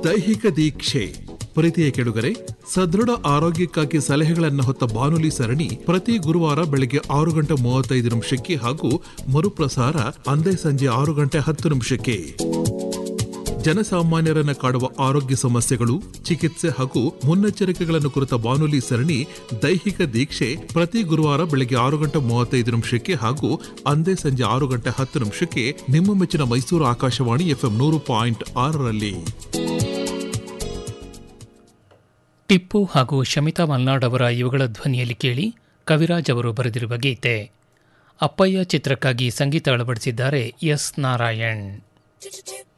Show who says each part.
Speaker 1: ದೈಹಿಕ ದೀಕ್ಷೆ ಪ್ರೀತಿಯ ಕೆಡುಗರೆ ಸದೃಢ ಆರೋಗ್ಯಕ್ಕಾಗಿ ಸಲಹೆಗಳನ್ನು ಹೊತ್ತ ಬಾನುಲಿ ಸರಣಿ ಪ್ರತಿ ಗುರುವಾರ ಬೆಳಗ್ಗೆ ಆರು ಗಂಟೆ ಮೂವತ್ತೈದು ನಿಮಿಷಕ್ಕೆ ಹಾಗೂ ಮರುಪ್ರಸಾರ ಅಂದೇ ಸಂಜೆ ಆರು ಗಂಟೆ ಹತ್ತು ನಿಮಿಷಕ್ಕೆ ಜನಸಾಮಾನ್ಯರನ್ನ ಕಾಡುವ ಆರೋಗ್ಯ ಸಮಸ್ಯೆಗಳು ಚಿಕಿತ್ಸೆ ಹಾಗೂ ಮುನ್ನೆಚ್ಚರಿಕೆಗಳನ್ನು ಕುರಿತ ಬಾನುಲಿ ಸರಣಿ ದೈಹಿಕ ದೀಕ್ಷೆ ಪ್ರತಿ ಗುರುವಾರ ಬೆಳಗ್ಗೆ ಆರು ಗಂಟೆ ಮೂವತ್ತೈದು ನಿಮಿಷಕ್ಕೆ ಹಾಗೂ ಅಂದೇ ಸಂಜೆ ಆರು ಗಂಟೆ ಹತ್ತು ನಿಮಿಷಕ್ಕೆ ನಿಮ್ಮ ಮೆಚ್ಚಿನ ಮೈಸೂರು ಆಕಾಶವಾಣಿ ಎಫ್ಎಂ ನೂರು ಪಾಯಿಂಟ್ ಆರರಲ್ಲಿ
Speaker 2: ಟಿಪ್ಪು ಹಾಗೂ ಶಮಿತಾ ಮಲ್ನಾಡ್ ಅವರ ಇವುಗಳ ಧ್ವನಿಯಲ್ಲಿ ಕೇಳಿ ಕವಿರಾಜ್ ಅವರು ಬರೆದಿರುವ ಗೀತೆ ಅಪ್ಪಯ್ಯ ಚಿತ್ರಕ್ಕಾಗಿ ಸಂಗೀತ ಅಳವಡಿಸಿದ್ದಾರೆ ಎಸ್ ನಾರಾಯಣ್
Speaker 3: Chip, chip,